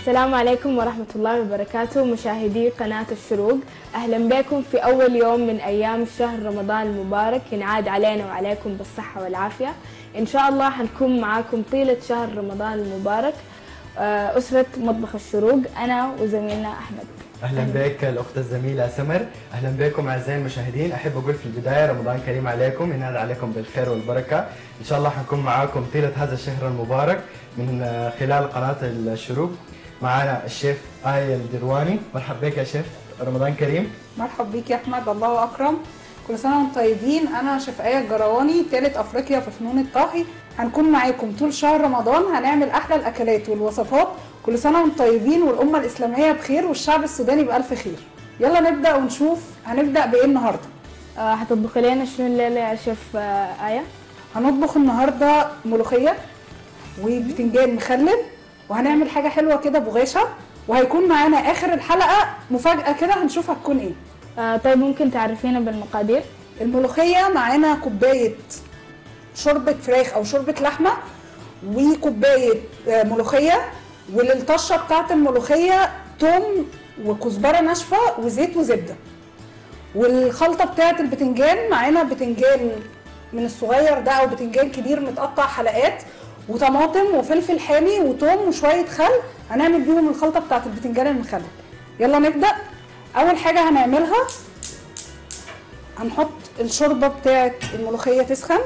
السلام عليكم ورحمة الله وبركاته مشاهدي قناة الشروق أهلا بكم في أول يوم من أيام شهر رمضان المبارك ينعاد علينا وعليكم بالصحة والعافية إن شاء الله حنكون معاكم طيلة شهر رمضان المبارك آه، أسرة مطبخ الشروق أنا وزميلنا أحمد اهلا بك الاخت الزميله سمر اهلا بكم اعزائي المشاهدين احب اقول في البدايه رمضان كريم عليكم ينال عليكم بالخير والبركه ان شاء الله حنكون معاكم طيله هذا الشهر المبارك من آه، خلال قناه الشروق معنا الشيف آية الدرواني مرحبا بك يا شيف رمضان كريم مرحب بيك يا احمد الله اكرم كل سنه وانتم طيبين انا شيف ايه الجرواني ثالث افريقيا في فنون الطهي هنكون معاكم طول شهر رمضان هنعمل احلى الاكلات والوصفات كل سنه وانتم طيبين والامه الاسلاميه بخير والشعب السوداني بالف خير يلا نبدا ونشوف هنبدا بايه النهارده آه، حتطبخي لنا شنو الليلة يا شيف آه، آية؟ هنطبخ النهارده ملوخيه وبتنجان مخلل وهنعمل حاجه حلوه كده بغاشه وهيكون معانا اخر الحلقه مفاجاه كده هنشوف هتكون ايه آه، طيب ممكن تعرفينا بالمقادير؟ الملوخية معانا كوباية شوربة فراخ أو شوربة لحمة وكوباية آه، ملوخية وللطشة بتاعة الملوخية توم وكزبرة ناشفة وزيت وزبدة والخلطة بتاعة البتنجان معانا بتنجان من الصغير ده أو بتنجان كبير متقطع حلقات وطماطم وفلفل حامي وتوم وشوية خل هنعمل بيهم الخلطة بتاعة البتنجان المخلل يلا نبدأ أول حاجة هنعملها هنحط الشوربة بتاعت الملوخية تسخن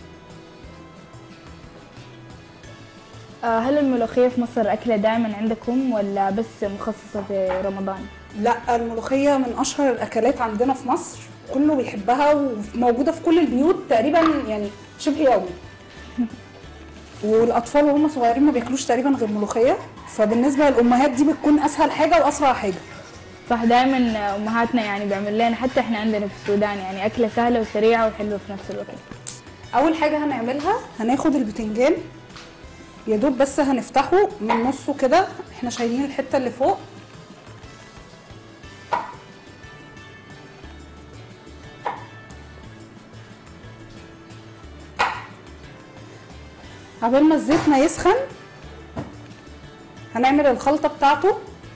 آه، هل الملوخية في مصر أكلة دائما عندكم ولا بس مخصصة في رمضان؟ لا الملوخية من أشهر الأكلات عندنا في مصر كله بيحبها وموجودة في كل البيوت تقريبا يعني شبه يومي والأطفال وهم صغيرين ما بياكلوش تقريبا غير ملوخية فبالنسبة للأمهات دي بتكون أسهل حاجة وأسرع حاجة صح دائما أمهاتنا يعني بيعمل لنا حتى إحنا عندنا في السودان يعني أكلة سهلة وسريعة وحلوة في نفس الوقت أول حاجة هنعملها هناخد البتنجان يا دوب بس هنفتحه من نصه كده احنا شايلين الحتة اللي فوق قبل ما الزيت ما يسخن هنعمل الخلطة بتاعته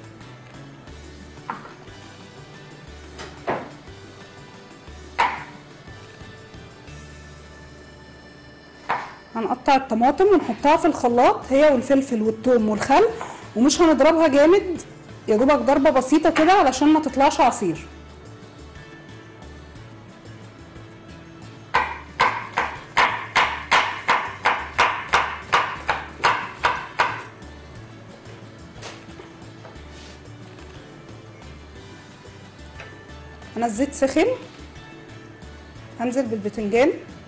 هنقطع الطماطم ونحطها في الخلاط هي والفلفل والثوم والخل ومش هنضربها جامد يا دوبك ضربة بسيطة كده علشان ما تطلعش عصير انا الزيت سخن هنزل بالبتنجان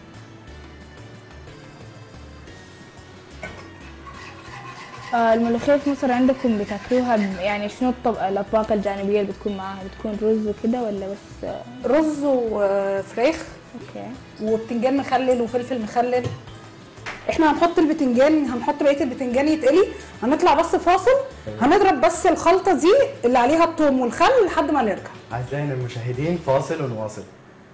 آه، الملوخية في مصر عندكم بتاكلوها ب- يعني شنو الطب... الأطباق الجانبية اللي بتكون معاها؟ بتكون رز وكده ولا بس آه، رز وفراخ أوكي وبتنجان مخلل وفلفل مخلل احنا هنحط البتنجان هنحط بقيه البتنجان يتقلي هنطلع بس فاصل هنضرب بس الخلطه دي اللي عليها الثوم والخل لحد ما نرجع اعزائنا المشاهدين فاصل ونواصل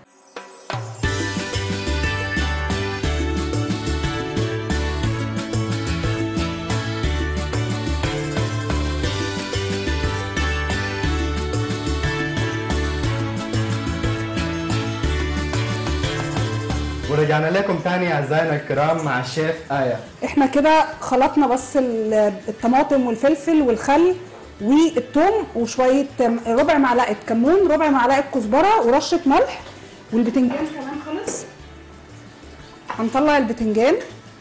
ورجعنا لكم ثاني اعزائنا الكرام مع الشيف آية احنا كده خلطنا بس ال- الطماطم والفلفل والخل والثوم وشويه ربع معلقه كمون ربع معلقه كزبره ورشه ملح والبتنجان كمان خلص هنطلع البتنجان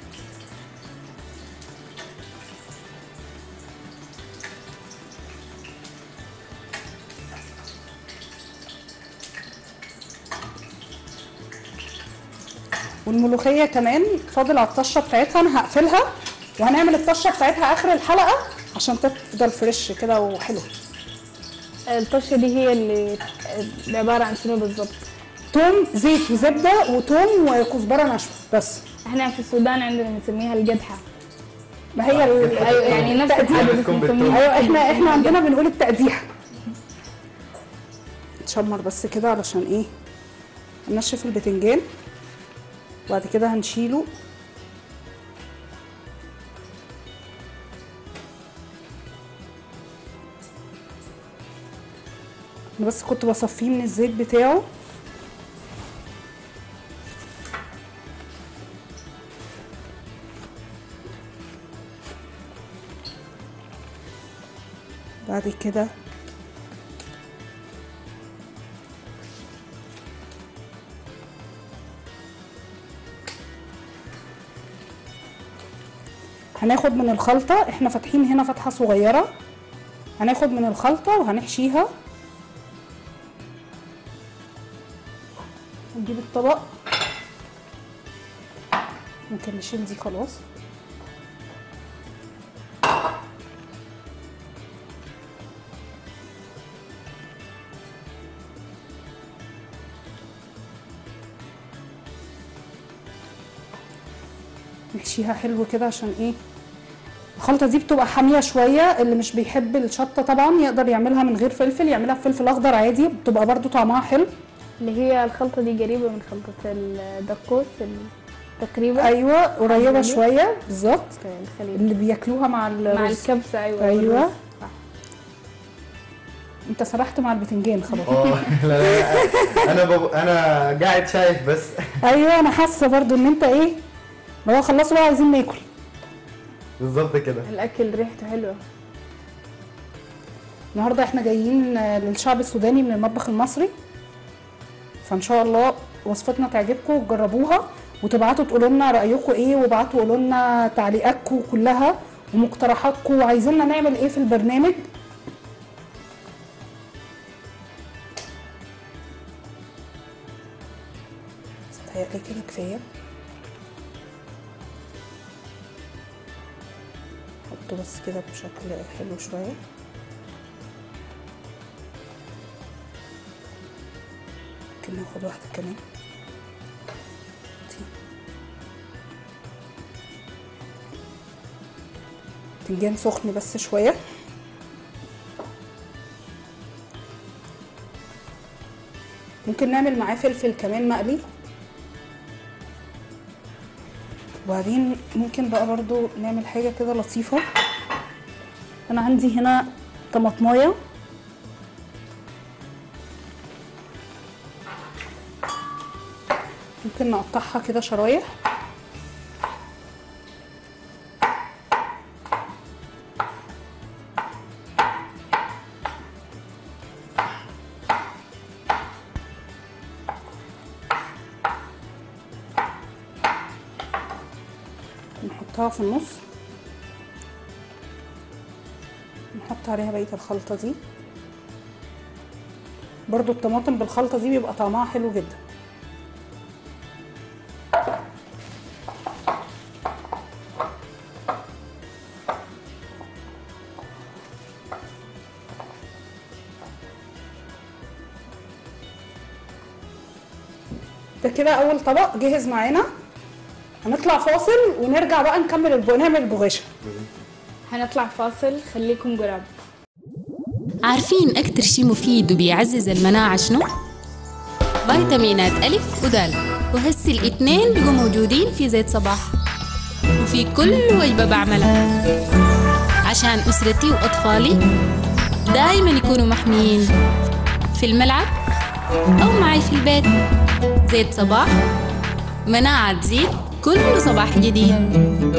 والملوخيه كمان فاضل على الطشه بتاعتها انا هقفلها وهنعمل الطشه بتاعتها اخر الحلقه عشان تفضل فريش كده وحلوه الطشة دي هي اللي اللي عبارة عن شنو بالضبط؟ توم زيت وزبده وتوم وكزبره ناشفه بس احنا في السودان عندنا بنسميها القدحة ما هي ال- أيوة يعني نفس الحاجة بس بتكون بالثوم. بنسميها ايوه احنا احنا عندنا بنقول التقديح نشمر بس كده علشان ايه ننشف البتنجان وبعد كده هنشيله انا بس كنت بصفيه من الزيت بتاعه بعد كده هناخد من الخلطة احنا فاتحين هنا فتحة صغيرة هناخد من الخلطة وهنحشيها نجيب الطبق ممكن نشيل دي خلاص نحشيها حلو كده عشان ايه الخلطه دي بتبقى حاميه شويه اللي مش بيحب الشطه طبعا يقدر يعملها من غير فلفل يعملها بفلفل اخضر عادي بتبقى برضو طعمها حلو اللي هي الخلطة دي قريبة من خلطة الدقوس ال- تقريبا ايوه قريبه عجبني. شويه بالظبط الخليل اللي بياكلوها مع الرز مع الكبسة أيوة أيوة. والرز. صح. انت سرحت مع البتنجان خلاص اه لا لا انا بب... انا قاعد شايف بس ايوه انا حاسه برضو ان انت ايه لو هو خلصوا بقى عايزين ناكل بالظبط كده الأكل ريحته حلوة النهارده احنا جايين آه، للشعب السوداني من المطبخ المصري فان شاء الله وصفتنا تعجبكم وتجربوها وتبعتوا تقولوا لنا رايكم ايه وابعتوا قولوا لنا تعليقاتكم كلها ومقترحاتكم وعايزيننا نعمل ايه في البرنامج متهيألي كده كفايه حطه بس كده بشكل حلو شويه ممكن ناخد واحدة كمان دي. بتنجان سخن بس شوية ممكن نعمل معاه فلفل كمان مقلي وبعدين ممكن بقى برضو نعمل حاجة كده لطيفة أنا عندي هنا طماطمايه ممكن نقطعها كده شرايح نحطها في النص نحط عليها بقية الخلطة دي برضو الطماطم بالخلطة دي بيبقى طعمها حلو جدا ده كده اول طبق جهز معانا هنطلع فاصل ونرجع بقى نكمل الب... نعمل البغاشة هنطلع فاصل خليكم قراب عارفين أكتر شي مفيد وبيعزز المناعة شنو؟ فيتامينات ألف ودال وهسي الاتنين بيبقوا موجودين في زيت صباح وفي كل وجبة بعملها عشان أسرتي وأطفالي دايما يكونوا محميين في الملعب أو معي في البيت زيت صباح مناعة تزيد كل صباح جديد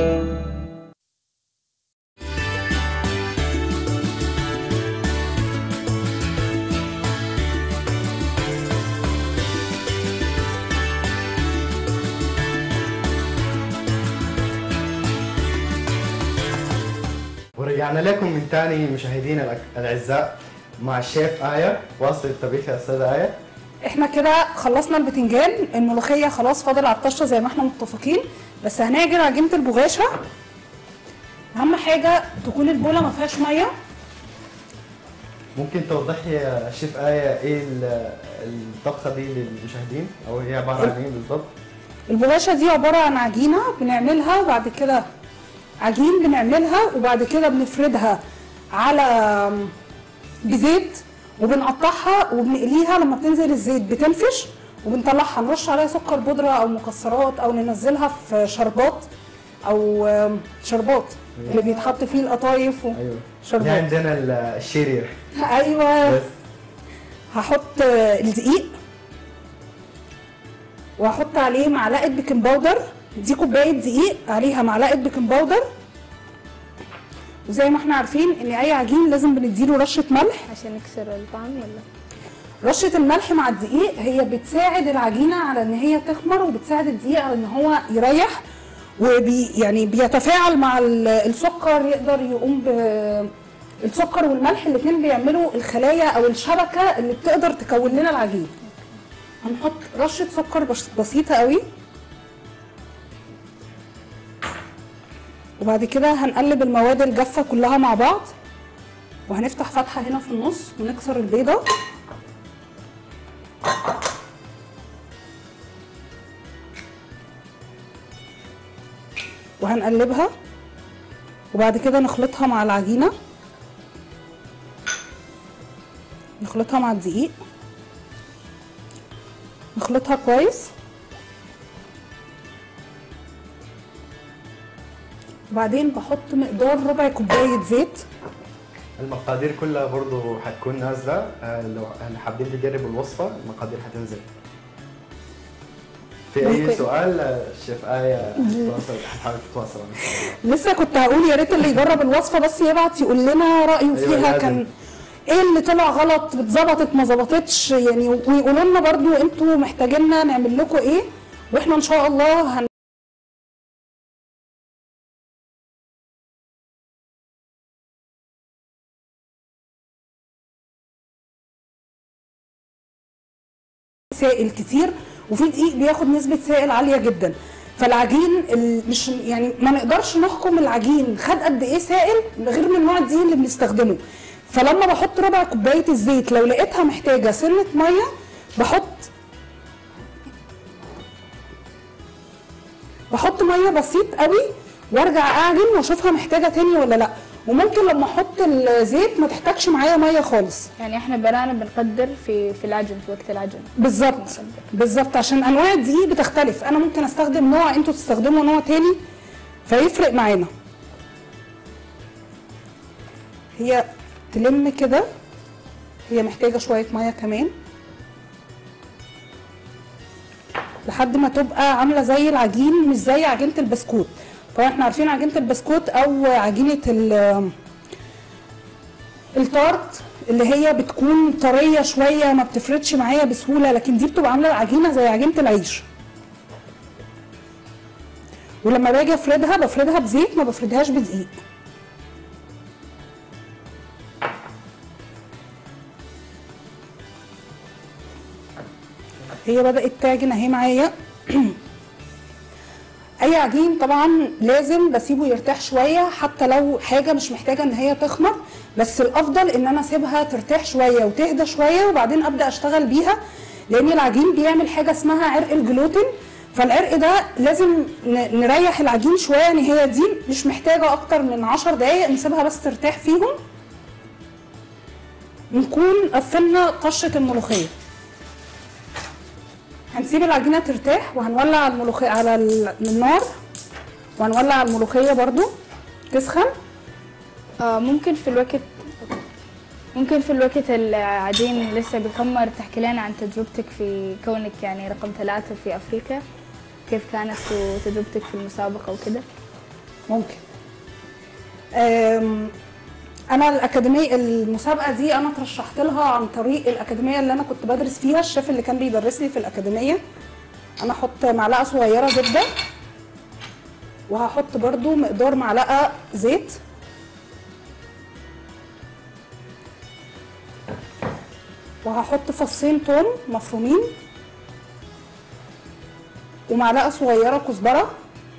ورجعنا لكم من تاني مشاهدينا الأك- الاعزاء مع الشيف آية واصل الطبيخ يا استاذة آية احنا كده خلصنا البتنجان الملوخية خلاص فاضل على الطشة زي ما احنا متفقين بس هنعجن عجينة البغاشة اهم حاجة تكون البولة ما فيهاش مية ممكن توضحي يا شيف آية ايه ال- الطبخة دي للمشاهدين او هي عبارة عن ايه بالظبط؟ البغاشة دي عبارة عن عجينة بنعملها وبعد كده عجين بنعملها وبعد كده بنفردها على بزيت وبنقطعها وبنقليها لما بتنزل الزيت بتنفش وبنطلعها نرش عليها سكر بودرة أو مكسرات أو ننزلها في شربات أو شربات اللي بيتحط فيه القطايف ايوه دي وشربات عندنا ال- الشرير أيوه بس هحط آه، الدقيق وهحط عليه معلقه بيكنج باودر دي كوبايه دقيق عليها معلقه بيكنج باودر وزي ما احنا عارفين ان اي عجين لازم بنديله رشه ملح عشان يكسر الطعم ولا رشه الملح مع الدقيق هي بتساعد العجينه على ان هي تخمر وبتساعد الدقيق على ان هو يريح وبي يعني بيتفاعل مع ال- السكر يقدر يقوم ب السكر والملح الاثنين بيعملوا الخلايا او الشبكه اللي بتقدر تكون لنا العجين هنحط رشه سكر بس- بسيطه قوي وبعد كده هنقلب المواد الجافه كلها مع بعض وهنفتح فتحه هنا في النص ونكسر البيضه وهنقلبها وبعد كده نخلطها مع العجينة نخلطها مع الدقيق نخلطها كويس وبعدين بحط مقدار ربع كوباية زيت المقادير كلها برضو حتكون نازله آه، لو احنا حابين تجربوا الوصفه المقادير حتنزل في اي ممكن. سؤال آه، الشيف آية تواصل حابب تتواصل إن شاء الله. لسه كنت هقول يا ريت اللي يجرب الوصفه بس يبعت يقول لنا رايه أيوة، فيها لازم. كان ايه اللي طلع غلط اتظبطت ما ظبطتش يعني ويقولوا لنا برضو انتوا محتاجيننا نعمل لكم ايه واحنا ان شاء الله هن سائل كتير وفي دقيق بياخد نسبة سائل عالية جدا فالعجين ال- مش يعني ما نقدرش نحكم العجين خد قد ايه سائل غير من نوع الدقيق اللي بنستخدمه فلما بحط ربع كوباية الزيت لو لقيتها محتاجة سنة مية بحط بحط ميه بسيط قوي وارجع اعجن واشوفها محتاجه تاني ولا لا وممكن لما احط الزيت ما تحتاجش معايا ميه خالص يعني احنا برانا بنقدر في في العجن في وقت العجن بالظبط بالظبط عشان انواع الدقيق بتختلف انا ممكن استخدم نوع انتوا تستخدموا نوع تاني فيفرق معانا هي تلم كده هي محتاجه شويه ميه كمان لحد ما تبقى عامله زي العجين مش زي عجينه البسكوت طبعا احنا عارفين عجينه البسكوت او عجينه ال- التارت اللي هي بتكون طريه شويه ما بتفردش معايا بسهوله لكن دي بتبقى عامله العجينه زي عجينه العيش ولما باجي افردها بفردها بزيت ما بفردهاش بدقيق هي بدات تعجن اهي معايا اي عجين طبعا لازم بسيبه يرتاح شويه حتى لو حاجه مش محتاجه ان هي تخمر بس الافضل ان انا اسيبها ترتاح شويه وتهدى شويه وبعدين ابدا اشتغل بيها لان العجين بيعمل حاجه اسمها عرق الجلوتين فالعرق ده لازم ن- نريح العجين شويه يعني هي دي مش محتاجه اكتر من 10 دقائق نسيبها بس ترتاح فيهم نكون قفلنا طشه الملوخيه هنسيب العجينه ترتاح وهنولع الملوخيه على ال- النار وهنولع الملوخيه برضو تسخن آه ممكن في الوقت ممكن في الوقت العجين لسه بيخمر تحكي لنا عن تجربتك في كونك يعني رقم ثلاثة في أفريقيا كيف كانت تجربتك في المسابقة وكده ممكن أم، انا الاكاديميه المسابقه دي انا ترشحت لها عن طريق الاكاديميه اللي انا كنت بدرس فيها الشيف اللي كان بيدرس لي في الاكاديميه انا احط معلقه صغيره زبده وهحط برضو مقدار معلقه زيت وهحط فصين توم مفرومين ومعلقه صغيره كزبره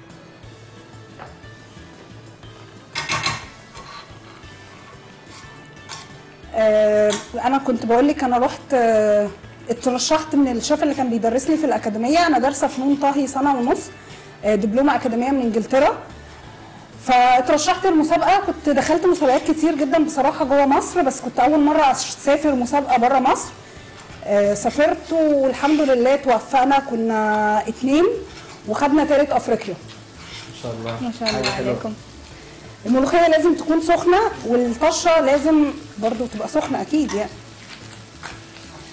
آه، انا كنت بقول لك انا رحت آه، اترشحت من الشيف اللي كان بيدرس لي في الاكاديميه انا دارسه فنون طهي سنه ونص آه، دبلومه اكاديميه من انجلترا فاترشحت المسابقه كنت دخلت مسابقات كتير جدا بصراحه جوه مصر بس كنت اول مره اسافر مسابقه بره مصر آه، سافرت والحمد لله توفقنا كنا اتنين وخدنا تالت افريقيا ان شاء الله ما شاء الله حاجة حلوة. عليكم الملوخيه لازم تكون سخنه والطشه لازم برضو تبقى سخنه اكيد يعني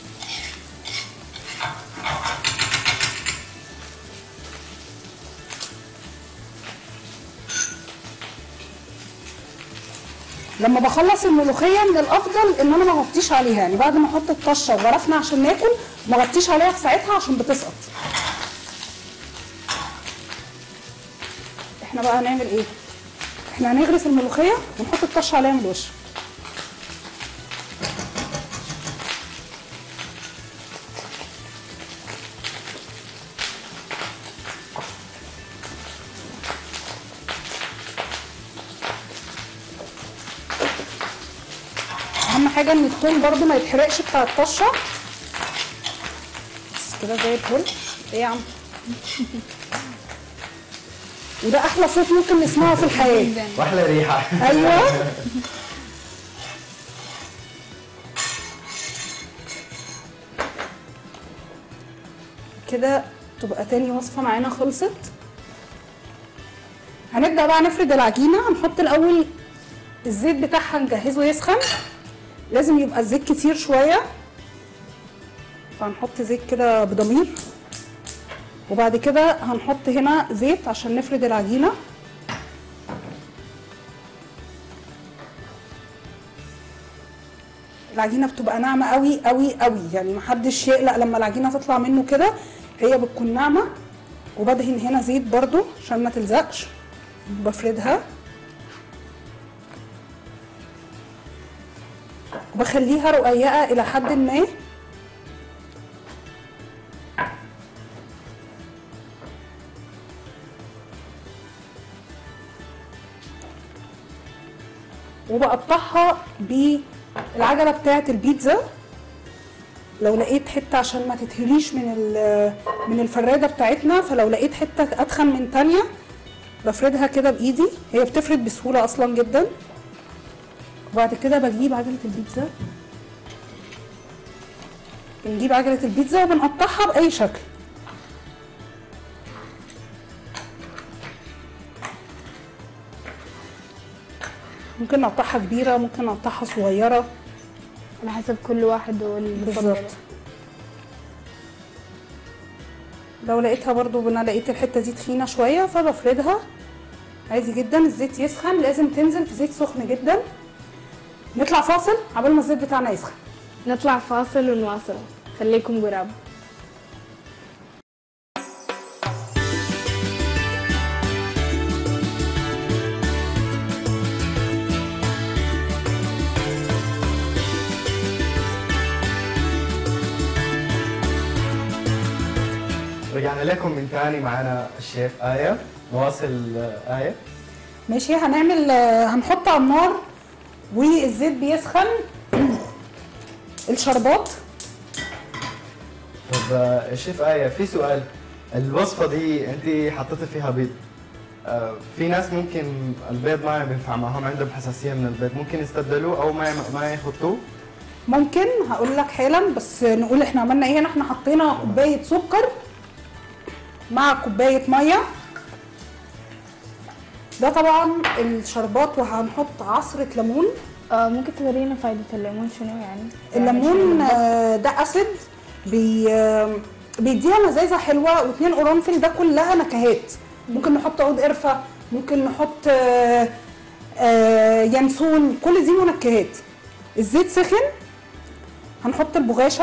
لما بخلص الملوخيه من الافضل ان انا ما اغطيش عليها يعني بعد ما احط الطشه وغرفنا عشان ناكل ما اغطيش عليها في ساعتها عشان بتسقط احنا بقى هنعمل ايه احنا هنغرف الملوخيه ونحط الطشه عليها من الوش اهم حاجه ان التوم برده ما يتحرقش بتاع الطشه بس كده زي الفل ايه يا عم وده احلى صوت ممكن نسمعه في الحياه واحلى ريحه ايوه كده تبقى تاني وصفه معانا خلصت هنبدا بقى نفرد العجينه هنحط الاول الزيت بتاعها نجهزه يسخن لازم يبقى الزيت كتير شويه فهنحط زيت كده بضمير وبعد كده هنحط هنا زيت عشان نفرد العجينه العجينه بتبقى ناعمه قوي قوي قوي يعني محدش يقلق لما العجينه تطلع منه كده هي بتكون ناعمه وبدهن هنا زيت برضو عشان ما تلزقش بفردها وبخليها رقيقه الى حد ما وبقطعها بالعجله بتاعه البيتزا لو لقيت حته عشان ما تتهريش من ال- من الفراده بتاعتنا فلو لقيت حته اتخن من تانية بفردها كده بايدي هي بتفرد بسهوله اصلا جدا وبعد كده بجيب عجله البيتزا بنجيب عجله البيتزا وبنقطعها باي شكل ممكن نقطعها كبيره ممكن نقطعها صغيره على حسب كل واحد والمفضل بالظبط لو لقيتها برضو انا لقيت الحته دي تخينه شويه فبفردها عادي جدا الزيت يسخن لازم تنزل في زيت سخن جدا نطلع فاصل عبال ما الزيت بتاعنا يسخن نطلع فاصل ونواصل خليكم قراب رجعنا لكم من تاني معنا الشيف آية نواصل آه، آية ماشي هنعمل آه، هنحط على النار والزيت بيسخن الشربات طب آه، الشيف آية في سؤال الوصفة دي أنت حطيتي فيها بيض آه، في ناس ممكن البيض ما بينفع معهم عندهم حساسية من البيض ممكن يستبدلوه أو ما ما يحطوه ممكن هقول لك حالا بس نقول احنا عملنا ايه هنا احنا حطينا كوبايه سكر مع كوبايه ميه ده طبعا الشربات وهنحط عصره ليمون آه ممكن تورينا فايدة الليمون شنو يعني؟ الليمون آه، ده اسيد بي آه، بيديها مزازه حلوه واتنين قرنفل ده كلها نكهات ممكن نحط عود قرفه ممكن نحط آه، آه، ينسون كل دي منكهات الزيت سخن هنحط البغاشه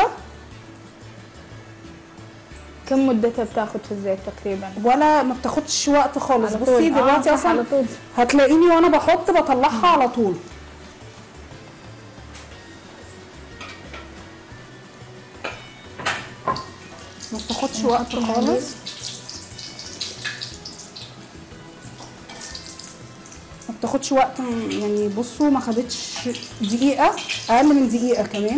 كم مدتها بتاخد في الزيت تقريبا؟ ولا ما بتاخدش وقت خالص على بصي طول. آه، دلوقتي صح، اصلا على طول. هتلاقيني وانا بحط بطلعها على طول ما بتاخدش وقت خالص ما بتاخدش وقت م- يعني بصوا ما خدتش دقيقة أقل من دقيقة كمان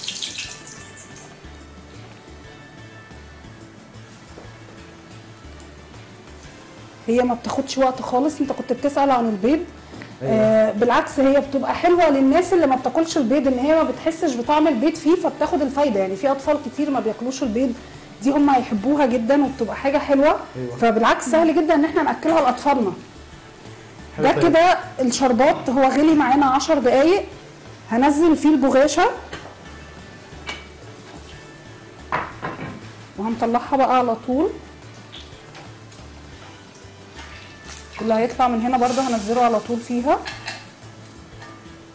هي ما بتاخدش وقت خالص انت كنت بتسأل عن البيض آه بالعكس هي بتبقى حلوه للناس اللي ما بتاكلش البيض ان هي ما بتحسش بطعم البيض فيه فبتاخد الفايده يعني في اطفال كتير ما بياكلوش البيض دي هم هيحبوها جدا وبتبقى حاجه حلوه أيوة. فبالعكس سهل جدا ان احنا ناكلها لاطفالنا ده حلو. كده الشربات هو غلي معانا 10 دقايق هنزل فيه البغاشه وهنطلعها بقى على طول اللي هيطلع من هنا برضه هنزله على طول فيها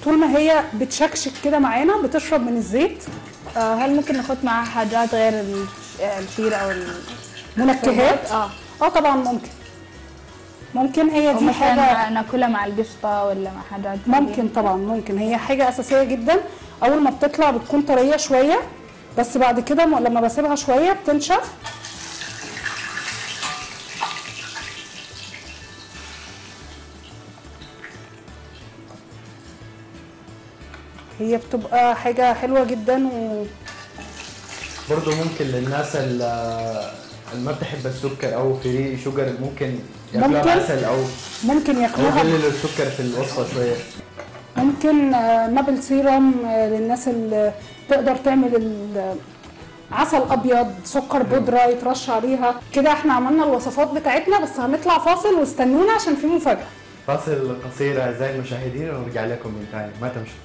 طول ما هي بتشكشك كده معانا بتشرب من الزيت آه، هل ممكن نحط معاها حاجات غير الش- الشير او ال- منكهات اه اه طبعا ممكن ممكن هي أو دي مثلا حاجه ناكلها مع القشطه ولا مع حاجات ممكن طبعا ممكن هي حاجه اساسيه جدا اول ما بتطلع بتكون طريه شويه بس بعد كده م- لما بسيبها شويه بتنشف هي بتبقى حاجه حلوه جدا و... برضه ممكن للناس اللي اللي ما بتحب السكر او فري شوجر ممكن ياكلوها ممكن. بعسل او ممكن او ياكلوها يقللوا السكر في الوصفه شويه ممكن آه، مابل سيرم آه، للناس اللي تقدر تعمل ال- عسل ابيض سكر بودره يترش عليها كده احنا عملنا الوصفات بتاعتنا بس هنطلع فاصل واستنونا عشان في مفاجاه فاصل قصير اعزائي المشاهدين ونرجع لكم من ثاني ما تمشوا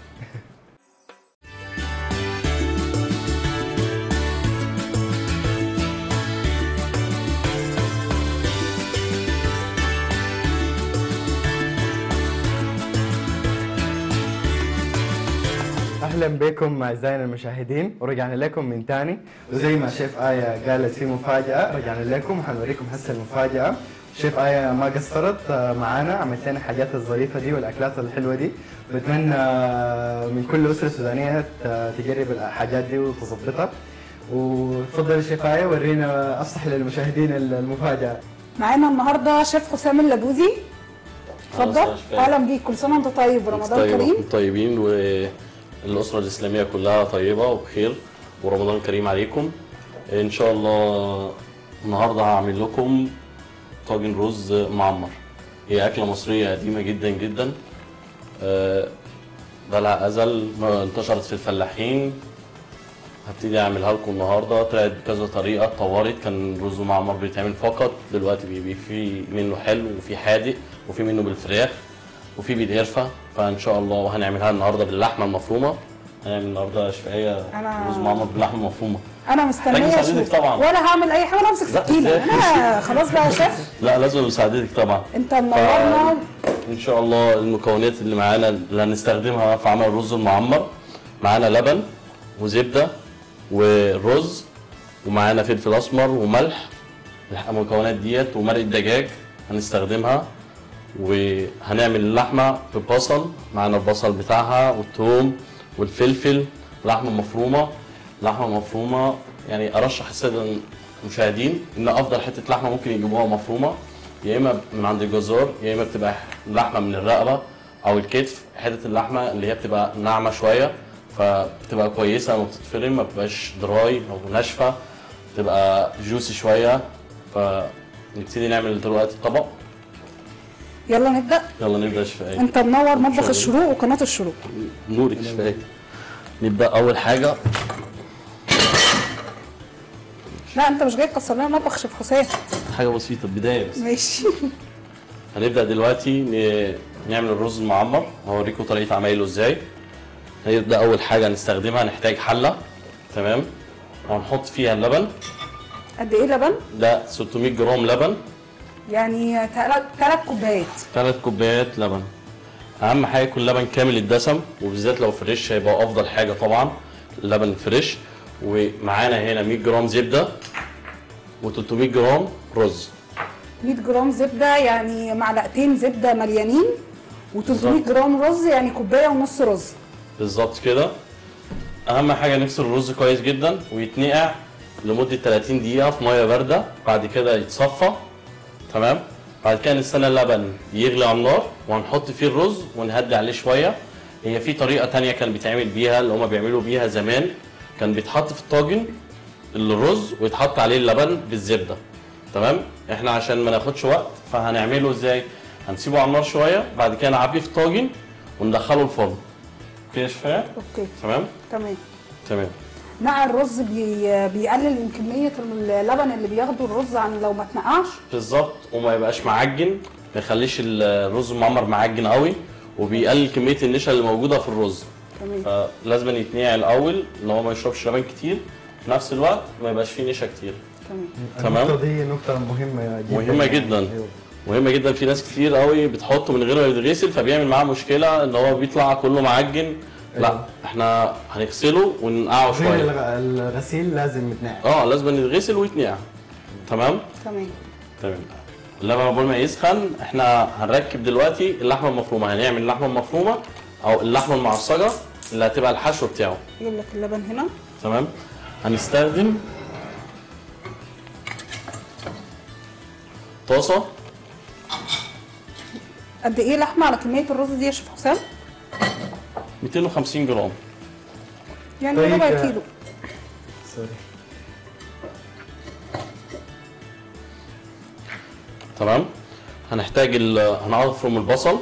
اهلا بكم اعزائنا المشاهدين ورجعنا لكم من تاني وزي ما شيف آية قالت في مفاجأة رجعنا لكم وحنوريكم هسه المفاجأة شيف آية ما قصرت آه، معانا عملت لنا الحاجات الظريفة دي والأكلات الحلوة دي بتمنى آه، من كل أسرة سودانية ت- تجرب الحاجات دي وتظبطها وتفضل شيف آية ورينا أفصح للمشاهدين المفاجأة معانا النهارده شيف حسام اللبوذي اتفضل أهلا وسهلا. اهلا بيك كل سنه وانت طيب رمضان طيبة كريم طيبين والأسرة الإسلامية كلها طيبة وبخير ورمضان كريم عليكم إن شاء الله النهاردة هعمل لكم طاجن رز معمر هي أكلة مصرية قديمة جدا جدا آه، بقالها أزل ما انتشرت في الفلاحين هبتدي اعملها لكم النهارده طلعت بكذا طريقه اتطورت كان رز معمر بيتعمل فقط دلوقتي بيبقى في منه حلو وفي حادق وفي منه بالفراخ وفي بالقرفه فان شاء الله هنعملها النهارده باللحمه المفرومه هنعمل النهارده شويه أنا- رز معمر باللحمه المفرومه انا مستنيه محتاج اشوف مساعدتك طبعاً. ولا هعمل اي حاجه ولا امسك لا، سكينه إزاي؟ انا خلاص بقى يا شيف لا لازم مساعدتك طبعا انت منورنا ان شاء الله المكونات اللي معانا اللي هنستخدمها في عمل الرز المعمر معانا لبن وزبده ورز ومعانا فلفل اسمر وملح المكونات ديت ومرق دجاج هنستخدمها وهنعمل اللحمه ببصل معانا البصل بتاعها والثوم والفلفل لحمه مفرومه لحمه مفرومه يعني ارشح الساده المشاهدين ان افضل حته لحمه ممكن يجيبوها مفرومه يا اما من عند الجزار يا اما بتبقى لحمه من الرقبه او الكتف حته اللحمه اللي هي بتبقى ناعمه شويه فبتبقى كويسه لما بتتفرم ما بتبقاش دراي او ناشفه بتبقى جوسي شويه فنبتدي نعمل دلوقتي الطبق يلا نبدا يلا نبدا شفاية انت منور مطبخ شغال. الشروق وقناه الشروق نورك شفاية نبدا اول حاجه لا انت مش جاي تكسر لنا مطبخ شيف حسام حاجه بسيطه بدايه بس ماشي هنبدا دلوقتي ن- نعمل الرز المعمر هوريكم طريقه عمايله ازاي هنبدا اول حاجه هنستخدمها هنحتاج حله تمام وهنحط فيها اللبن قد ايه لبن ده 600 جرام لبن يعني ثلاث كوبايات ثلاث كوبايات لبن اهم حاجه يكون لبن كامل الدسم وبالذات لو فريش هيبقى افضل حاجه طبعا اللبن فريش ومعانا هنا 100 جرام زبده و300 جرام رز 100 جرام زبده يعني معلقتين زبده مليانين و300 بالظبط. جرام رز يعني كوبايه ونص رز بالظبط كده اهم حاجه نغسل الرز كويس جدا ويتنقع لمده 30 دقيقه في ميه بارده بعد كده يتصفى تمام بعد كده نستنى اللبن يغلي على النار وهنحط فيه الرز ونهدي عليه شويه هي في طريقه تانية كان بيتعمل بيها اللي هما بيعملوا بيها زمان كان بيتحط في الطاجن الرز ويتحط عليه اللبن بالزبده تمام احنا عشان ما ناخدش وقت فهنعمله ازاي هنسيبه على النار شويه بعد كده نعبيه في طاجن وندخله الفرن كده شفاية اوكي تمام تمام تمام نقع الرز بي... بيقلل من كميه اللبن اللي بياخده الرز عن لو ما اتنقعش بالظبط وما يبقاش معجن ما يخليش الرز المعمر معجن قوي وبيقلل كميه النشا اللي موجوده في الرز تمام فلازم يتنقع الاول ان هو ما يشربش لبن كتير في نفس الوقت ما يبقاش فيه نشا كتير تمام تمام. النقطة دي نقطة مهمة جدا مهمة يعني. جدا. أيوة. مهمه جدا في ناس كتير قوي بتحطه من غير ما يتغسل فبيعمل معاه مشكله ان هو بيطلع كله معجن لا أيوة. احنا هنغسله وننقعه غير شويه الغ- الغسيل لازم يتنقع اه لازم يتغسل ويتنقع تمام تمام تمام اللبن قبل ما يسخن احنا هنركب دلوقتي اللحمه المفرومه هنعمل اللحمه المفرومه او اللحمه المعصجه اللي هتبقى الحشو بتاعه اجيب لك اللبن هنا تمام هنستخدم طاسه قد ايه لحمه على كميه الرز دي يا شيف حسام 250 جرام يعني طيب، ربع آه، كيلو سوري تمام هنحتاج ال... هنفرم البصل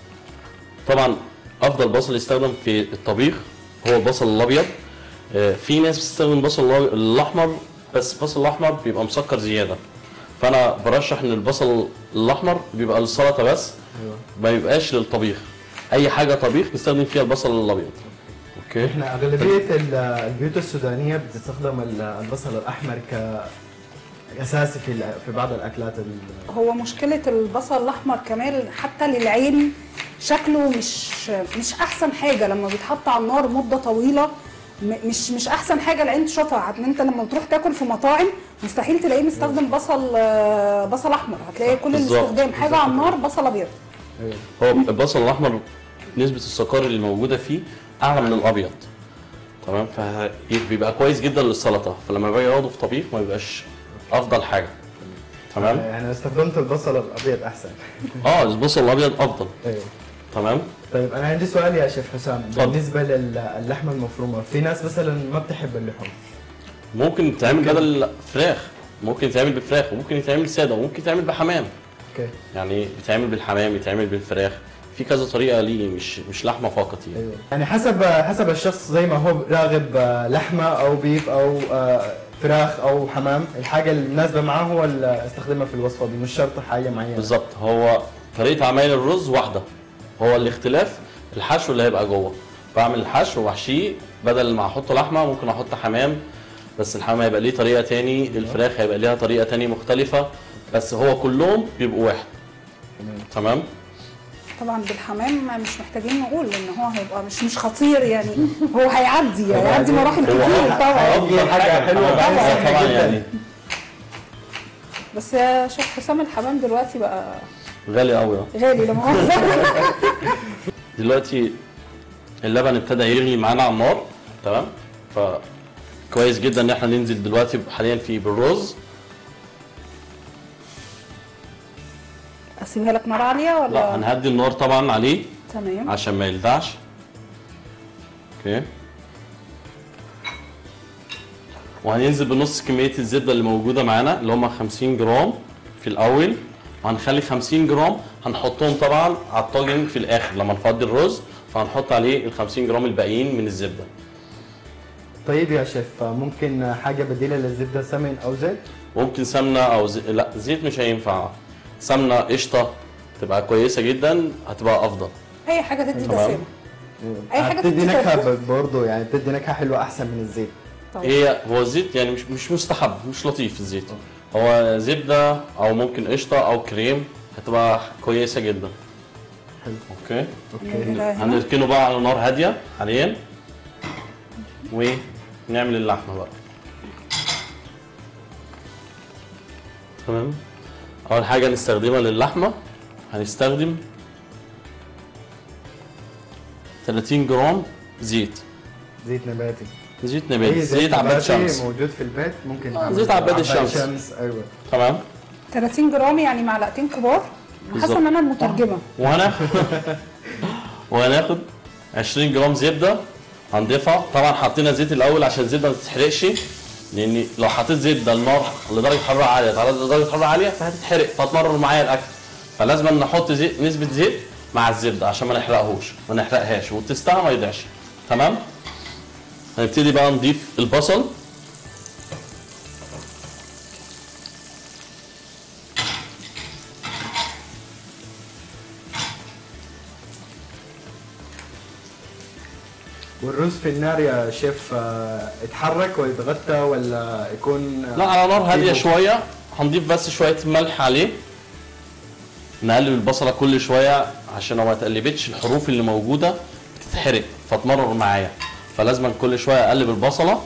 طبعا افضل بصل يستخدم في الطبيخ هو البصل الابيض آه، في ناس بتستخدم البصل الأبي- الاحمر بس البصل الاحمر بيبقى مسكر زياده فانا برشح ان البصل الاحمر بيبقى للسلطه بس ايوه ما يبقاش للطبيخ اي حاجه طبيخ نستخدم فيها البصل الابيض اوكي احنا اغلبيه ال- البيوت السودانيه بتستخدم ال- البصل الاحمر ك اساسي في ال- في بعض الاكلات ال- هو مشكله البصل الاحمر كمان حتى للعين شكله مش مش احسن حاجه لما بيتحط على النار مده طويله م- مش مش احسن حاجه العين تشوفها ان انت لما بتروح تاكل في مطاعم مستحيل تلاقيه مستخدم بصل آه، بصل احمر هتلاقي كل بالظبط، الاستخدام حاجه على النار بصل ابيض ايوه هو البصل الاحمر نسبه السكر اللي موجوده فيه اعلى من الابيض تمام فبيبقى كويس جدا للسلطه فلما باجي اخده في طبيخ ما بيبقاش افضل حاجه تمام يعني لو استخدمت البصل الابيض احسن اه البصل الابيض افضل ايوه تمام طيب انا عندي سؤال يا شيف حسام اتفضل. بالنسبه للحمه المفرومه في ناس مثلا ما بتحب اللحوم ممكن يتعمل بدل فراخ ممكن يتعمل بفراخ وممكن يتعمل ساده وممكن يتعمل بحمام اوكي يعني يتعمل بالحمام يتعمل بالفراخ في كذا طريقه ليه مش مش لحمه فقط يعني ايوه يعني حسب حسب الشخص زي ما هو راغب آه، لحمه او بيف او آه، فراخ او حمام الحاجه المناسبه معاه هو اللي استخدمها في الوصفه دي مش شرط حاجه معينه بالظبط هو طريقه عمايل الرز واحده هو الاختلاف الحشو اللي هيبقى جوه بعمل الحشو واحشيه بدل ما احط لحمه ممكن احط حمام بس الحمام هيبقى ليه طريقه تاني الفراخ هيبقى ليها طريقه تاني مختلفه بس هو كلهم بيبقوا واحد تمام طبعا بالحمام مش محتاجين نقول لان هو هيبقى مش مش خطير يعني هو هيعدي هيعدي مراحل هو كتير طبعا أفضل حاجة حلوة طبعا بقى. طبعا يعني بس يا شيخ حسام الحمام دلوقتي بقى غالي قوي غالي لا مؤاخذه دلوقتي اللبن ابتدى يغلي معانا على النار تمام ف كويس جدا ان احنا ننزل دلوقتي حاليا في بالرز اسيبها لك نار عاليه لا ولا هنهدي النار طبعا عليه تمام عشان ما يلدعش اوكي وهننزل بنص كمية الزبدة اللي موجودة معانا اللي هم 50 جرام في الأول وهنخلي 50 جرام هنحطهم طبعا على الطاجن في الآخر لما نفضي الرز فهنحط عليه ال 50 جرام الباقيين من الزبدة طيب يا شيف آه، ممكن حاجه بديله للزبده سمن او زيت ممكن سمنة أو زي... لا زيت مش هينفع سمنة قشطة تبقى كويسة جدا هتبقى أفضل اي حاجه تدي تمام. دسامه أي حاجة بتدي تدي نكهه تاكل. ب- برضه يعني بتدي نكهه حلوه احسن من الزيت طبعا هي هو الزيت يعني مش مش مستحب مش لطيف الزيت هو زبده او ممكن قشطه او كريم هتبقى كويسه جدا حلو اوكي اوكي نعملها هنا. هنركنه بقى على نار هاديه حاليا ونعمل اللحمه بقى تمام اول حاجه نستخدمها للحمه هنستخدم 30 جرام زيت زيت نباتي زيت أي نباتي زيت عباد نباتي شمس موجود في البيت ممكن آه، نعمل زيت عباد الشمس. شمس ايوه تمام 30 جرام يعني معلقتين كبار بالظبط. حاسه ان انا المترجمه وهناخد وهناخد 20 جرام زبده هنضيفها طبعا حطينا زيت الاول عشان الزبده ما تتحرقش لان لو حطيت زبده النار لدرجه حراره عاليه على درجه حراره عاليه فهتتحرق فتمرر معايا الاكل فلازم نحط زيت نسبه زيت مع الزبده عشان ما نحرقهوش ما نحرقهاش وتستها ما يضيعش تمام هنبتدي بقى نضيف البصل والرز في النار يا شيف آه، يتحرك ويتغطى ولا يكون آه، لا على نار هاديه فيه- شويه هنضيف بس شويه ملح عليه نقلب البصله كل شويه عشان لو ما تقلبتش الحروف اللي موجوده تتحرق فتمرر معايا فلازم كل شويه اقلب البصله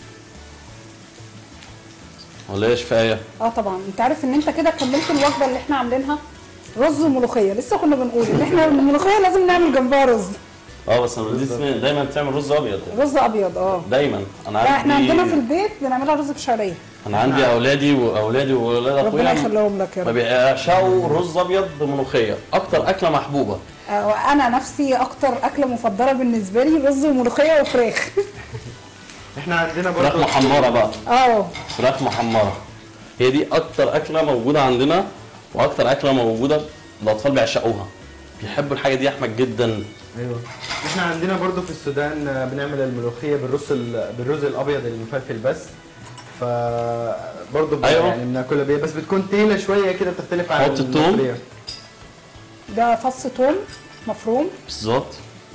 ولا ايه شفايه اه طبعا انت عارف ان انت كده كملت الوجبه اللي احنا عاملينها رز وملوخيه لسه كنا بنقول ان احنا الملوخيه لازم نعمل جنبها رز اه بس انا دي سنين دايما بتعمل رز ابيض رز ابيض اه دايما انا لا احنا عندي عندنا في البيت بنعملها رز بشعريه انا عندي اولادي واولادي واولاد ربنا اخويا يخليهم لك يا ما رب بيعشقوا رز ابيض بملوخيه اكتر اكله محبوبه آه، وانا نفسي اكتر اكله مفضله بالنسبه لي رز وملوخيه وفراخ احنا عندنا فراخ برضه محمره بقى اه فراخ محمره هي دي اكتر اكله موجوده عندنا واكتر اكله موجوده الاطفال بيعشقوها بيحبوا الحاجه دي يا احمد جدا ايوه احنا عندنا برضو في السودان آه، بنعمل الملوخيه بالرز ال- بالرز الابيض المفلفل بس ف برضه ب- أيوة. يعني بناكلها بيه بس بتكون تقيله شويه كده بتختلف عن حط التوم. المصرية. ده فص توم مفروم بالظبط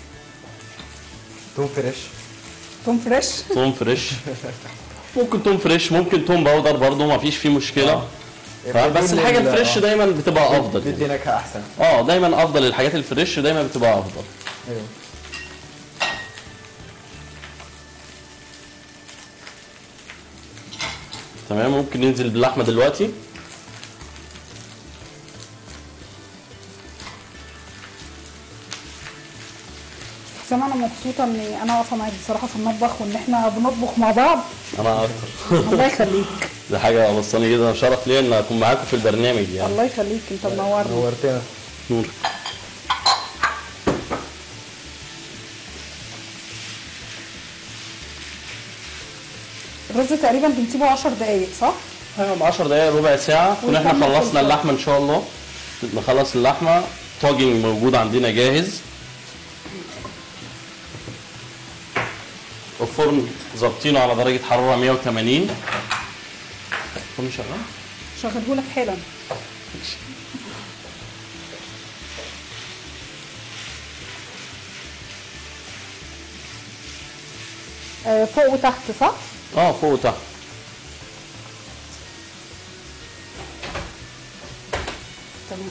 توم فريش توم فريش توم فريش ممكن توم فريش ممكن توم باودر برضه ما فيش فيه مشكله فاهم؟ بس بتدي الحاجه ال- الفريش آه. دايما بتبقى افضل بتدي يعني. نكهه احسن اه دايما افضل الحاجات الفريش دايما بتبقى افضل ايوه تمام ممكن ننزل باللحمه دلوقتي حسام انا مبسوطه اني انا واقفه معاك بصراحه في المطبخ وان احنا بنطبخ مع بعض انا اكتر الله يخليك دي حاجه بسطاني جدا شرف ليا ان اكون معاكم في البرنامج يعني الله يخليك انت منورني نورتنا نور الرز تقريبا بنسيبه 10 دقايق صح؟ ايوه ب 10 دقايق ربع ساعه كنا احنا ونكمل في خلصنا الفرن. اللحمه ان شاء الله نخلص اللحمه طاجن موجود عندنا جاهز الفرن ظابطينه على درجه حراره 180 الفرن شغال شغلهولك حالا آه، فوق وتحت صح؟ اه فوق وتحت تمام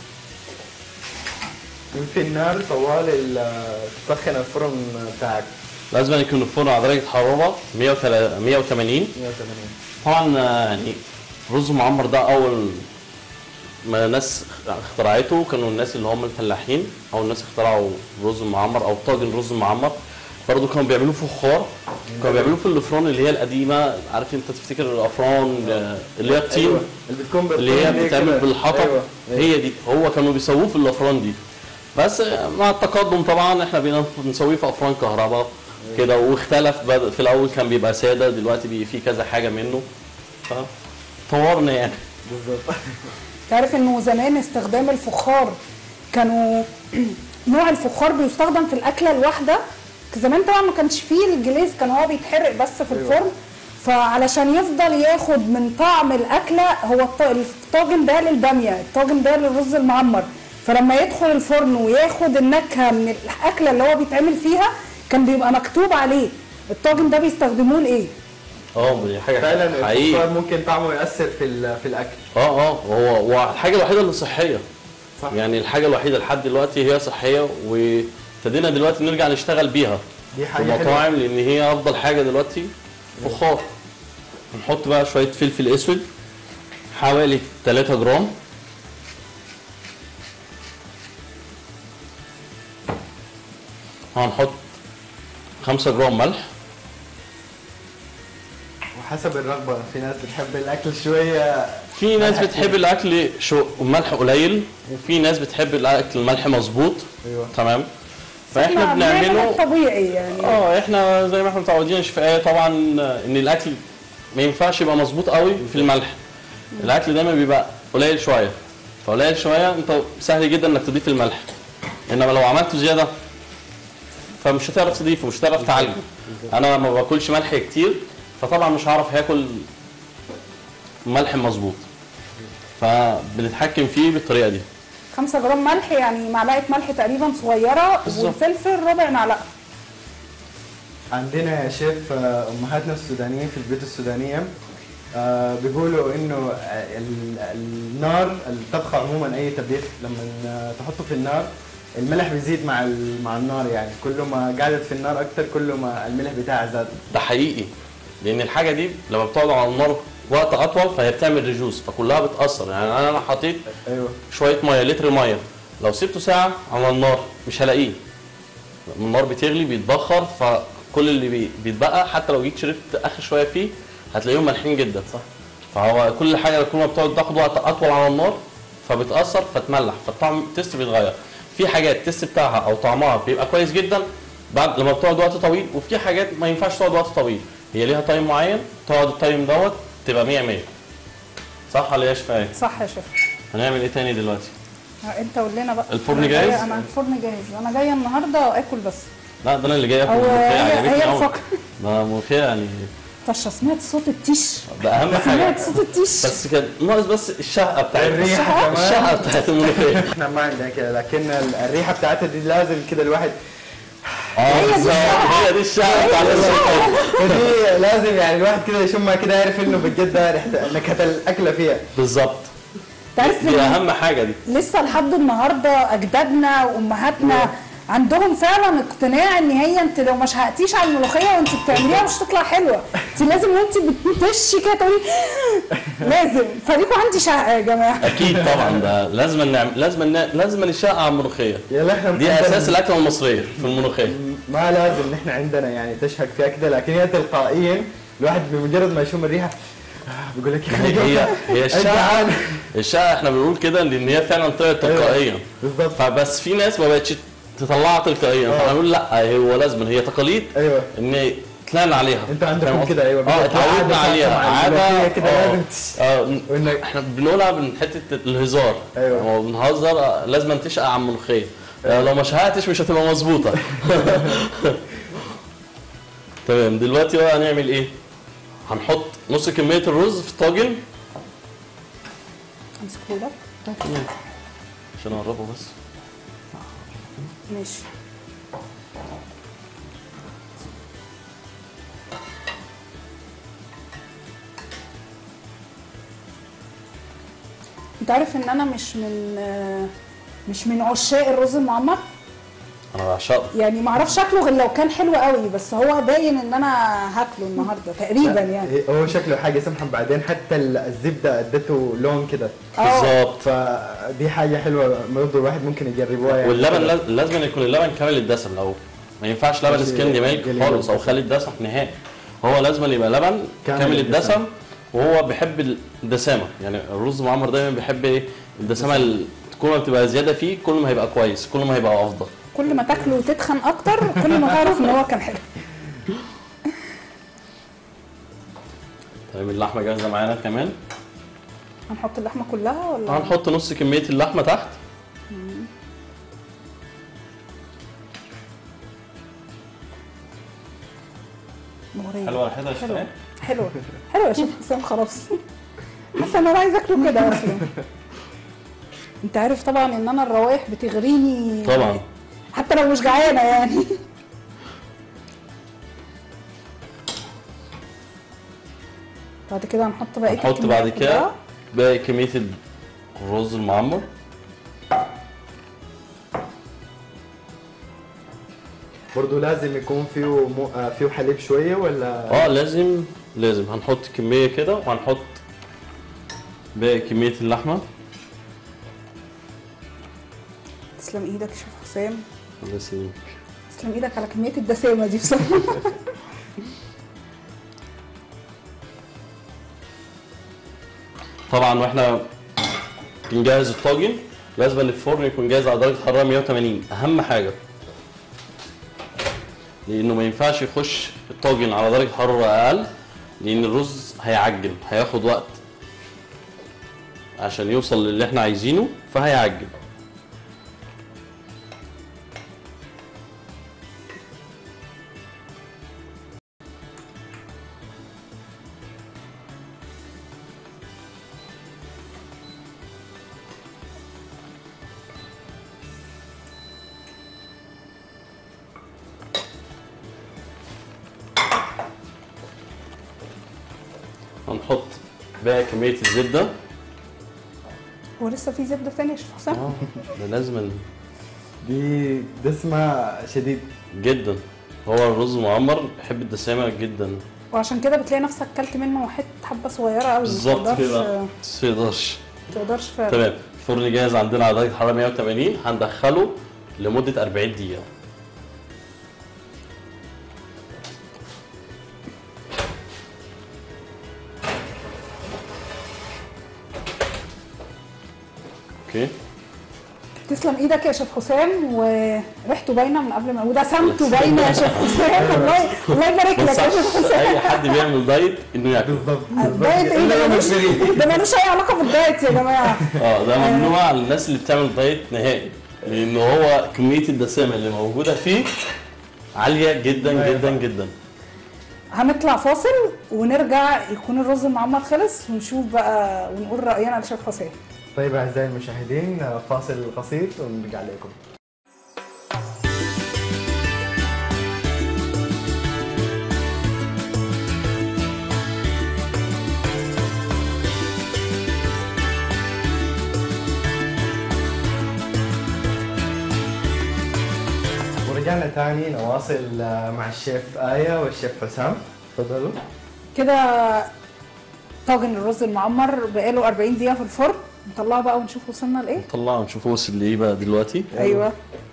يمكن النار طوال ال- تسخن الفرن بتاعك لازم يكون الفرن على درجه حراره 180 180 طبعا آه، يعني رز معمر ده اول ما الناس اخترعته كانوا الناس اللي هم الفلاحين او الناس اخترعوا الرز المعمر او طاجن رز معمر برضه كانوا بيعملوه فخار كانوا بيعملوه في الافران اللي هي القديمه عارف انت تفتكر الافران آه، اللي هي الطين أيوة. اللي بتكون اللي هي بالطين دي بتتعمل كده. بالحطب أيوة. هي دي هو كانوا بيسووه في الافران دي بس مع التقدم طبعا احنا بقينا نسويه في افران كهرباء كده واختلف بد- في الاول كان بيبقى ساده دلوقتي بيبقى فيه كذا حاجه منه فطورنا يعني بالظبط تعرف انه زمان استخدام الفخار كانوا نوع الفخار بيستخدم في الاكله الواحده زمان طبعا ما كانش فيه الجليز كان هو بيتحرق بس في الفرن فعلشان يفضل ياخد من طعم الاكله هو الط- الطاجن ده للباميه الطاجن ده للرز المعمر فلما يدخل الفرن وياخد النكهه من الاكله اللي هو بيتعمل فيها كان بيبقى مكتوب عليه الطاجن ده بيستخدموه لايه اه دي حاجه فعلا حقيقي الفخار ممكن طعمه ياثر في ال- في الاكل اه اه هو هو الحاجه الوحيده اللي صحيه صح. يعني الحاجه الوحيده لحد دلوقتي هي صحيه وابتدينا دلوقتي نرجع نشتغل بيها دي في حاجه حلوه المطاعم لان هي افضل حاجه دلوقتي فخار نحط بقى شويه فلفل اسود حوالي 3 جرام هنحط 5 جرام ملح وحسب الرغبه في ناس بتحب الاكل شويه في ناس ملح بتحب الاكل شو ملح قليل وفي ناس بتحب الاكل الملح مظبوط ايوه تمام فاحنا إحنا بنعمل بنعمله الطبيعي يعني اه احنا زي ما احنا متعودين شفاء طبعا ان الاكل ما ينفعش يبقى مظبوط قوي في الملح الاكل دايما بيبقى قليل شويه فقليل شويه انت سهل جدا انك تضيف الملح انما لو عملته زياده فمش هتعرف تضيفه مش هتعرف تعالجه انا ما باكلش ملح كتير فطبعا مش هعرف هاكل ملح مظبوط فبنتحكم فيه بالطريقه دي 5 جرام ملح يعني معلقه ملح تقريبا صغيره بالظبط. والفلفل ربع معلقه عندنا يا شيف آه، امهاتنا السودانيين في البيوت السودانيه آه بيقولوا انه آه، ال- النار الطبخ عموما اي طبيخ لما آه، تحطه في النار الملح بيزيد مع ال- مع النار يعني كل ما قعدت في النار اكتر كل ما الملح بتاعها زاد ده حقيقي لان الحاجه دي لما بتقعد على النار وقت اطول فهي بتعمل ريجوس فكلها بتاثر يعني انا انا حطيت ايوه شويه ميه لتر ميه لو سبته ساعه على النار مش هلاقيه لما النار بتغلي بيتبخر فكل اللي بي- بيتبقى حتى لو جيت شربت اخر شويه فيه هتلاقيهم مالحين جدا صح فهو كل حاجه كل ما بتقعد تاخد وقت اطول على النار فبتاثر فتملح فالطعم التست بيتغير في حاجات التست بتاعها او طعمها بيبقى كويس جدا بعد لما بتقعد وقت طويل وفي حاجات ما ينفعش تقعد وقت طويل هي ليها تايم معين تقعد التايم دوت تبقى 100 100 صح ولا ايه يا شفاية؟ صح يا شيخ هنعمل ايه تاني دلوقتي؟ ها، انت قول لنا بقى الفرن أنا جاية- جاهز؟ انا الفرن جاهز انا جايه النهارده اكل بس لا ده انا اللي جاي اكل او ملوخيه هي عجبتني هي قوي الفقره ده ملوخيه يعني طشه سمعت صوت التيش ده اهم حاجه سمعت صوت التيش بس كان ناقص بس الشقه بتاعتها الريحة كمان. الشقه بتاعت الملوخيه احنا ما عندنا كده لكن ال- الريحه بتاعتها دي لازم كده الواحد اه دي بالظبط الشقة. هي دي الشقه بتاعت الملوخيه ودي لازم يعني الواحد كده يشمها كده يعرف انه بجد ده ريحه نكهه الاكله فيها بالظبط تعرف دي إن اهم حاجه دي لسه لحد النهارده اجدادنا وامهاتنا عندهم فعلا اقتناع ان هي انت لو ما شهقتيش على الملوخيه وانت بتعمليها مش هتطلع حلوه انت لازم وانت بتطشي كده تقولي لازم فليكوا عندي شهقه يا جماعه اكيد طبعا ده لازم نعمل لازم ن- لازم الشقه على الملوخيه يلا احنا دي عندنا- اساس الاكله المصريه في الملوخيه ما لازم نحن عندنا يعني تشهق فيها كده لكن هي تلقائيا الواحد بمجرد ما يشم الريحه آه، بيقول لك هي هي هي أنت الشقه جعان. الشقه احنا بنقول كده لان هي فعلا طلعت تلقائيا بالظبط فبس في ناس ما بقتش تطلعها تلقائيا آه. فاحنا بنقول لا هو لازم هي تقاليد ايوه ان طلعنا عليها انتوا عندكم فاهم قصدي؟ كده، أيوة، اه بيبقى في عادة اتعودنا خاصة عليها مع الملوخية عاده كده آه. لازم تش- اه وإنك- احنا بنقولها من حته الهزار أيوة. لما بنهزر آه، لازم تشقى على الملوخيه آه، لو ما شهقتش مش هتبقى مظبوطه تمام دلوقتي بقى هنعمل ايه؟ هنحط نص كميه الرز في الطاجن امسكه لك عشان اقربه بس ماشي انت عارف ان انا مش من آه، مش من عشاق الرز المعمر انا بعشقه يعني ما اعرفش شكله غير لو كان حلو قوي بس هو باين ان انا هاكله النهارده تقريبا يعني هو شكله حاجه سمحه بعدين حتى ال- الزبده ادته لون كده اه بالظبط فدي حاجه حلوه برضه الواحد ممكن يجربوها يعني واللبن لاز- لازم يكون اللبن كامل الدسم لو ما ينفعش لبن ماشي، سكند ميلك جليل خالص او الدسم. خالي الدسم نهائي هو لازم يبقى لبن كامل كامل, الدسم. الدسم وهو بيحب الدسامه يعني الرز معمر دايما بيحب ايه الدسامه ال- كل ما بتبقى زياده فيه كل ما هيبقى كويس كل ما هيبقى افضل كل ما تاكله وتتخن اكتر كل ما تعرف ان هو كان حلو تمام اللحمه جاهزه معانا كمان هنحط اللحمه كلها ولا هنحط نص كميه اللحمه تحت مغرية. حلوه ريحتها يا حلوة شباب حلوة حلوة يا شيخ حسام خلاص حاسة ان انا عايزة اكله كده اصلا انت عارف طبعا ان انا الروايح بتغريني طبعا حتى لو مش جعانة يعني بعد كده هنحط بقى هنحط بعد كده باقي كميه الرز المعمر برضه لازم يكون فيه مو... آه، فيه حليب شويه ولا اه لازم لازم هنحط كميه كده وهنحط باقي كميه اللحمه تسلم ايدك يا شيخ حسام الله يسلمك تسلم ايدك على كمية الدسامة دي بصراحة طبعا واحنا بنجهز الطاجن لازم ان الفرن يكون جاهز على درجه حراره 180 اهم حاجه لانه ما ينفعش يخش الطاجن على درجه حراره اقل لان الرز هيعجن هياخد وقت عشان يوصل للي احنا عايزينه فهيعجن هنحط باقي كميه الزبده هو لسه في زبده ثانيه يا شيف حسام اه ده لازم ال- دي دسمه شديد جدا هو الرز المعمر بيحب الدسامه جدا وعشان كده بتلاقي نفسك كلت منه حته حبه صغيره قوي بالظبط كده ما تقدرش تقدرش فعلا تمام الفرن جاهز عندنا على درجه حراره 180 هندخله لمده 40 دقيقه اوكي تسلم ايدك يا شيف حسام وريحته باينه من قبل ما ودسمته باينه يا شيف حسام الله الله يبارك ما لك يا شيف ينفعش اي حسام حد بيعمل دايت انه ياكل بالضبط الدايت ايه ده ملوش ده ملوش اي علاقه بالدايت يا جماعه اه ده ممنوع على الناس اللي بتعمل دايت نهائي لان هو كميه الدسامه اللي موجوده فيه عاليه جدا جدا جدا هنطلع فاصل ونرجع يكون الرز المعمر خلص ونشوف بقى ونقول راينا لشيف حسام طيب اعزائي المشاهدين فاصل قصير ونرجع لكم ورجعنا تاني نواصل آه، مع الشيف آية والشيف حسام تفضلوا كده طاجن الرز المعمر بقاله 40 دقيقه في الفرن نطلعه بقى ونشوف وصلنا لايه نطلعه ونشوف وصل لايه بقى دلوقتي ايوه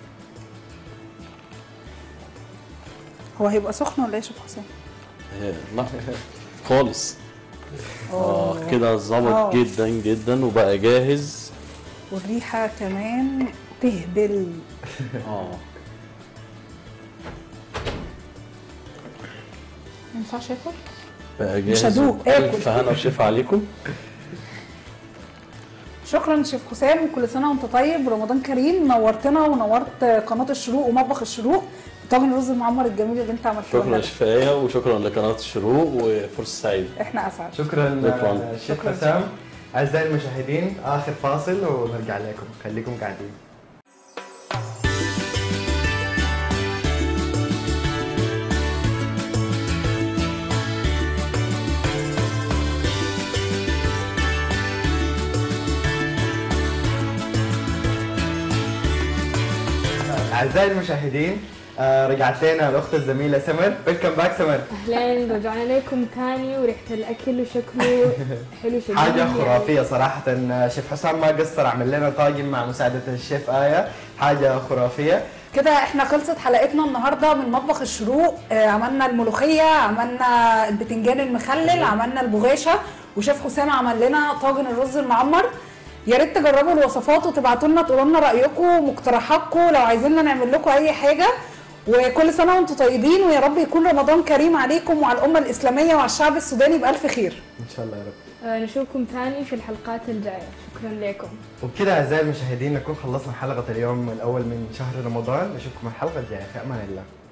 هو هيبقى سخن ولا ايه يا شيف حسام آه، لا خالص اه كده آه. ظبط جدا جدا وبقى جاهز والريحه كمان تهبل اه ما ينفعش اكل بقى مش جاهز هدوق، آكل. الف هنا وشفا عليكم شكرا شيف حسام وكل سنه وانت طيب ورمضان كريم نورتنا ونورت قناه الشروق ومطبخ الشروق طاجن الرز المعمر الجميل اللي انت عملته شكرا لنا. شفاية وشكرا لقناه الشروق وفرصه سعيده احنا اسعد شكرا شكراً. آه، شيف شكراً. حسام اعزائي المشاهدين اخر فاصل ونرجع لكم خليكم قاعدين اعزائي المشاهدين آه، رجعت لنا الاخت الزميله سمر ويلكم باك سمر اهلين رجعنا لكم تاني وريحه الاكل وشكله حلو شديد حاجة يعني. خرافية صراحة شيف حسام ما قصر عمل لنا طاجن مع مساعدة الشيف آية حاجة خرافية كده احنا خلصت حلقتنا النهارده من مطبخ الشروق آه، عملنا الملوخيه عملنا البتنجان المخلل عملنا البغاشه وشيف حسام عمل لنا طاجن الرز المعمر يا ريت تجربوا الوصفات وتبعتوا لنا تقولوا لنا رايكم ومقترحاتكم لو عايزيننا نعمل لكم اي حاجه وكل سنه وانتم طيبين ويا رب يكون رمضان كريم عليكم وعلى الامه الاسلاميه وعلى الشعب السوداني بالف خير إن شاء الله يا رب آه، نشوفكم تاني في الحلقات الجايه شكرا لكم وبكده أعزائي المشاهدين نكون خلصنا حلقة اليوم الأول من شهر رمضان نشوفكم الحلقة الجاية في أمان الله